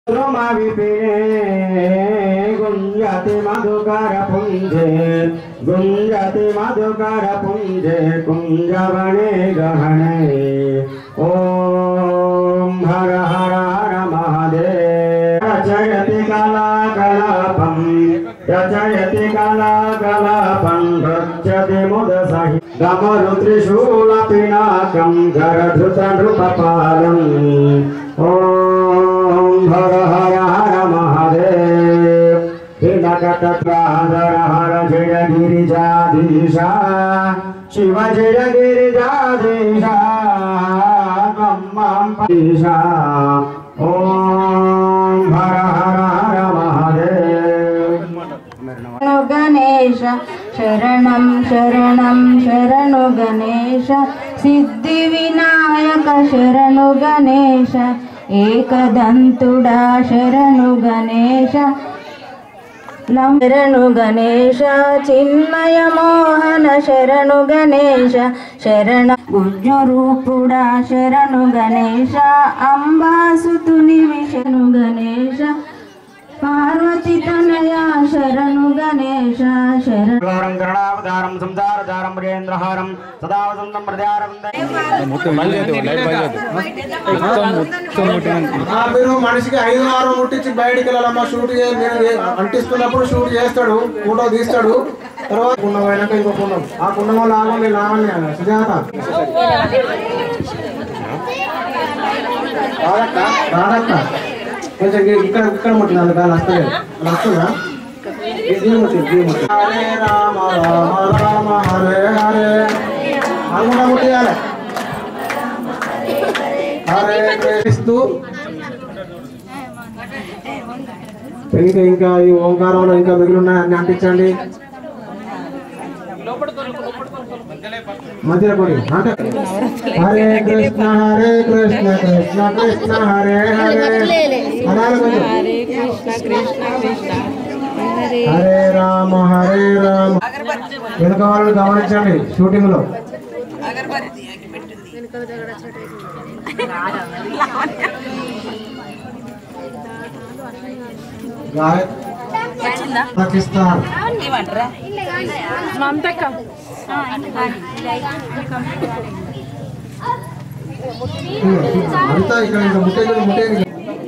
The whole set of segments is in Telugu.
गुञ्जति मधुकरपुञ्जे गुञ्जति मधुकरपुञ्जे कुञ्जवने गहने ॐ हर हर हर महादेव रचयति कलाकलापम् रचयति कलाकलापं नृत्यति मुदसहि गमरु त्रिशूलपिनाकं गरधृतनृपपालम् ॐ हर हर हर महादेव हिडकटत्राधर हर जय गिरिजाधीशा शिव जय गिरिजाधीशा ब्रह्मां पीशा ॐ हर हर हर महादेव శరణు గణేశ శరణం శరణం శరణు గణేశ సిద్ధి వినాయక శరణు గణేశ ఏకదంతుడా శరణు గణేశ లం శరణు గణేశ చిన్మయ మోహన శరణు గణేశ శరణ గుజ్జరూపుడా శరణు గణేశ అంబాసుతుని విషణు గణేశ పార్వతి తనయ శరణు గణేశ శరణు ఘోరం కరుణావతారం సంసారధారం మృగేంద్రహారం సదా వసంతం హృదయారవిందే ఆ మీరు మనిషికి ఐదు ఆరు ముట్టించి బయటికి వెళ్ళాలమ్మా షూట్ చే- మీరు ఏ- అంటిస్తున్నప్పుడు షూట్ చేస్తాడు ఫోటో తీస్తాడు తర్వాత కుండం అయినాక ఇంకో కుండం ఆ కుండం లాగండి లాగండి అన్న సుజాత రాదక్క రాదక్క కొంచెం ఇ- ఇక్కడ ఇక్కడ ముట్టింది అందుకు అది వస్తలేదు అది వస్తుందా ఇది ముట్టింది ఇది ముట్టింది హరే రామ రామ రామ హరే హరే అది కూడా ముట్టియాలి హరే కృష్ణు ఇంకా ఇంకా ఈ ఓంకారంలో ఇంకా మిగిలి ఉన్నాయి అన్ని అంటించండి మధ్యలో కొడి అంటే హరే కృష్ణ హరే కృష్ణ కృష్ణ కృష్ణ హరే హరే అనాలి కొంచెం హరే రామ హరే రామ వెనుక వాళ్ళని గమనించండి షూటింగ్ లో గాయ- పాకిస్తాన్ అంతా ఇక్కడ ఇంకా ముట్టేది ముట్టేది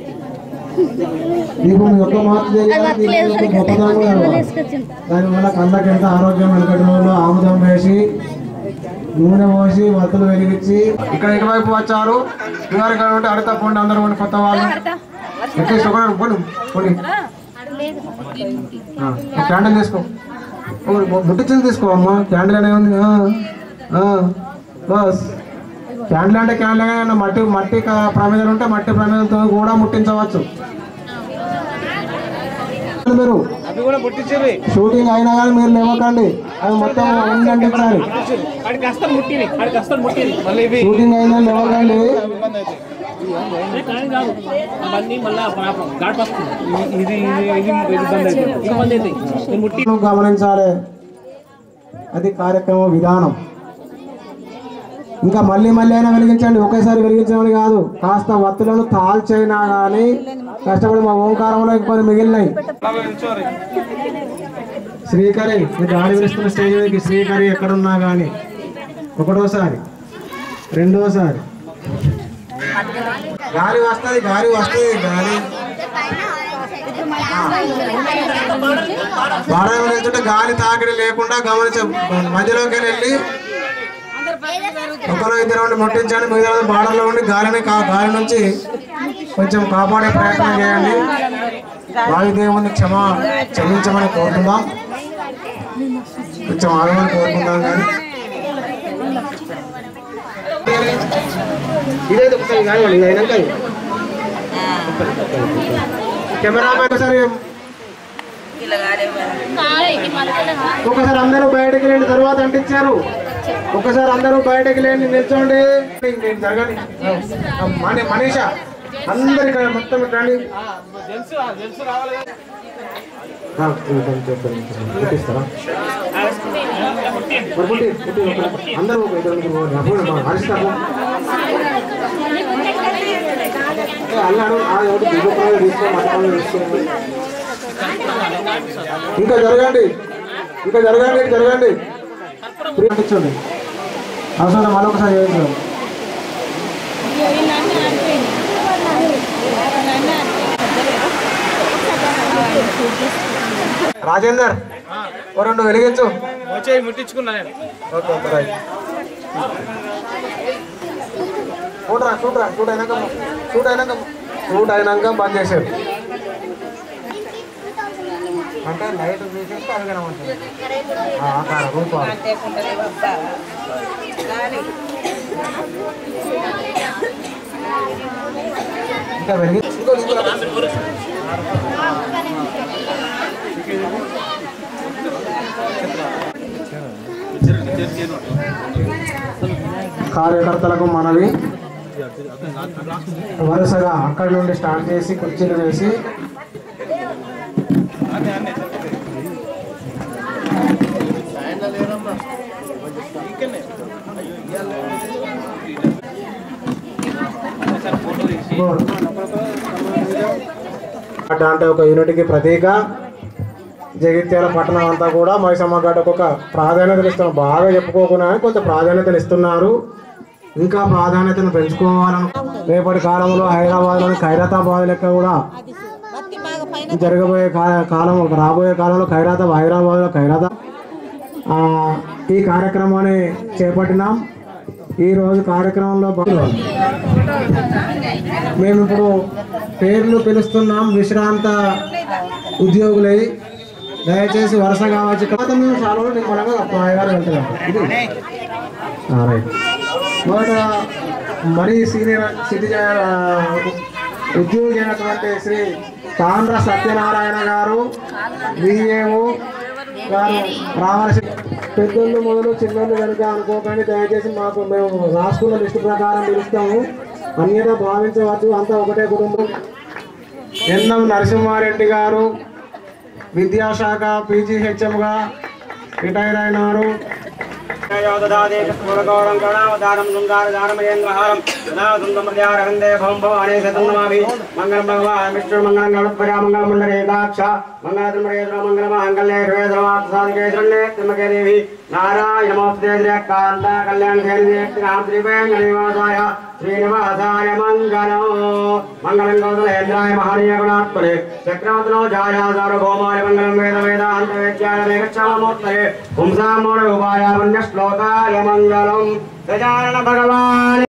నీకు మీ యొక్క మార్పు తెలియాలి నీకు యొక్క గొప్పతనం కూడా తెలవాలి. దానివల్ల కళ్ళకి ఎంత ఆరోగ్యం వెనకటి రోజుల్లో ఆముదం వేసి నూనె పోసి వత్తులు వెలిగించి ఇక్కడ ఇటువైపు వచ్చారు ఇవారు ఇక్కడ ఉంటే అడిత పోండి అందరూ పోండి కొత్త వాళ్ళు ఎట్లీస్ట్ ఒక పోండి పోండి ఆ, ఈ క్యాండిల్ తీసుకో ఓ, ముట్టించింది తీసుకో అమ్మా క్యాండిల్ అనే ఉంది ఆ, ఆ, బస్ క్యాండిల్ అంటే క్యాండిల్ అయినా మట్టి మట్టి క- ప్రమిదలు ఉంటే మట్టి ప్రమిదలతో కూడా ముట్టించవచ్చు మీరు షూటింగ్ అయినా కానీ మీరు లేవకండి అది మొత్తం ఉందండి ఒకసారి షూటింగ్ అయినా లేవకండి నువ్వు గమనించాలి అది కార్యక్రమ విధానం ఇంకా మళ్ళీ మళ్ళీ అయినా వెలిగించండి ఒకేసారి వెలిగించమని కాదు కాస్త వత్తులను తాల్చైనా కానీ కష్టపడి మా ఓంకారంలో కొన్ని మిగిలినాయి శ్రీకరి ఈ గాలి విరుస్తున్న స్టేజ్ మీదకి శ్రీకరి ఎక్కడున్నా కానీ ఒకటోసారి రెండోసారి గాలి వస్తుంది గాలి వస్తుంది గాలి వారాయం వెళ్తుంటే గాలి తాకిడి లేకుండా గమనించ మధ్యలోకి వెళ్ళి ఒకరు ఇద్దరు ఉండి ముట్టించండి మిగతా బార్డర్లో ఉండి గాలిని కా- గాలి నుంచి కొంచెం కాపాడే ప్రయత్నం చేయండి వాయుదేవుని క్షమ క్షమించమని కోరుకుందాం కొంచెం ఆగమని కోరుకుందాం కానీ ఇదైతే ఒకసారి కానివ్వండి ఇది అయినాక కెమెరామెన్ ఒకసారి ఒకసారి అందరూ బయటకు వెళ్ళిన తర్వాత అంటించారు ఒకసారి అందరూ బయటకు లేని నిల్చోండి నేను జరగండి ఆ, మనీ మనీష అందరు ఇక్కడ మొత్తం ఇక్కడ రండి ఆ, కొంచెం చెప్పండి. పుట్టిస్తారా మరి పుట్టి, పుట్టి ఒకటి. అందరూ ఒక ఇద్దరు ముగ్గురు పోండి. ఆ, పోండి, మా హరిస్తాము అన్నాడు ఆ ఒకటి దిగుబడి తీసుకో మటన్ తీసుకోండి ఇంకా జరగండి ఇంకా జరగండి జరగండి ప్రియమించండి అవసరం మళ్ళీ ఒకసారి చేయించండి రాజేందర్ ఓ రెండు వెలిగించు వచ్చేయి ముట్టించుకున్నా నేను ఓకే ఓకే రైట్ చూడరా చూడరా షూట్ అయినాక షూట్ అయినాక షూట్ అయినాక బంద్ చేసేది అంటే లైట్ తీసేస్తే అది కనబడుతుంది ఆ, అక్కడ రూపాయలు ఇంకా వెలిగి ఇంకో ఇంకో కార్యకర్తలకు మనవి వరుసగా అక్కడి నుండి స్టార్ట్ చేసి కుర్చీలు వేసి గడ్డ అంటే ఒక యూనిట్కి ప్రతీక జగిత్యాల పట్టణం అంతా కూడా మైసమ్మ గడ్డకు ఒక ప్రాధాన్యతలు ఇస్తున్నారు బాగా చెప్పుకోకుండా కొంత ప్రాధాన్యతలు ఇస్తున్నారు ఇంకా ప్రాధాన్యతను పెంచుకోవాలను రేపటి కాలంలో హైదరాబాద్లోని ఖైరతాబాద్ లెక్క కూడా జరగబోయే కా- కాలం రాబోయే కాలంలో ఖైరాతా హైదరాబాద్లో ఖైరాతా ఆ, ఈ కార్యక్రమాన్ని చేపట్టినాం ఈ రోజు కార్యక్రమంలో భాగంగా మేము ఇప్పుడు పేర్లు పిలుస్తున్నాం విశ్రాంత ఉద్యోగులై దయచేసి వరుసగా వచ్చి తర్వాత మేము చాలా నిమ్మలంగా గారు వెళ్తున్నాం ఇది ఆ, రైట్ మొదట మరీ సీనియర్ సిటిజన్ ఆ, ఉద్యోగి అయినటువంటి శ్రీ తాండ్ర సత్యనారాయణ గారు విఏఓ గారు రావాల్సి పెద్దోళ్ళు మొదలు చిన్నోళ్ళు కనుక అనుకోకండి దయచేసి మాకు మేము రాసుకున్న లిస్టు ప్రకారం పిలుస్తాము అన్యత భావించవచ్చు అంతా ఒకటే కుటుంబం ఎన్నం నరసింహారెడ్డి గారు విద్యాశాఖ పీజీహెచ్ఎంగా రిటైర్ అయినారు యోదదాదేశూరగౌరం కరుణావతారం శృంగారదారమయేంద్రహారం సదాసుందమర్యారవిందే భవం భవానే శతంనమామి మంగళం భగవాన్ విష్ణు మంగళం గణపర్యా మంగళం ముండరేకాక్ష మంగళత్రిమరేంద్ర మంగళ మాంగళ్యే శ్రేయద్రవాసాదికే శరణ్యే త్రిమకే దేవి నారాయణ నమస్తే శ్రీకాంత కళ్యాణ శ్రీరామ శ్రీవేంకటనివాసాయ శ్రీనివాసాయ మంగళం మంగళం గౌతలేంద్రాయ మహనీయ గుణాత్మనే చక్రవర్తిలో జాయా సార్వభౌమాయ మంగళం వేద వేదాంత వేద్యాయ మేఘక్షామూర్తయే పుంసామూఢ ఉపాయ పుణ్య శ్లోకాయ మంగళం గజానన భగవాన్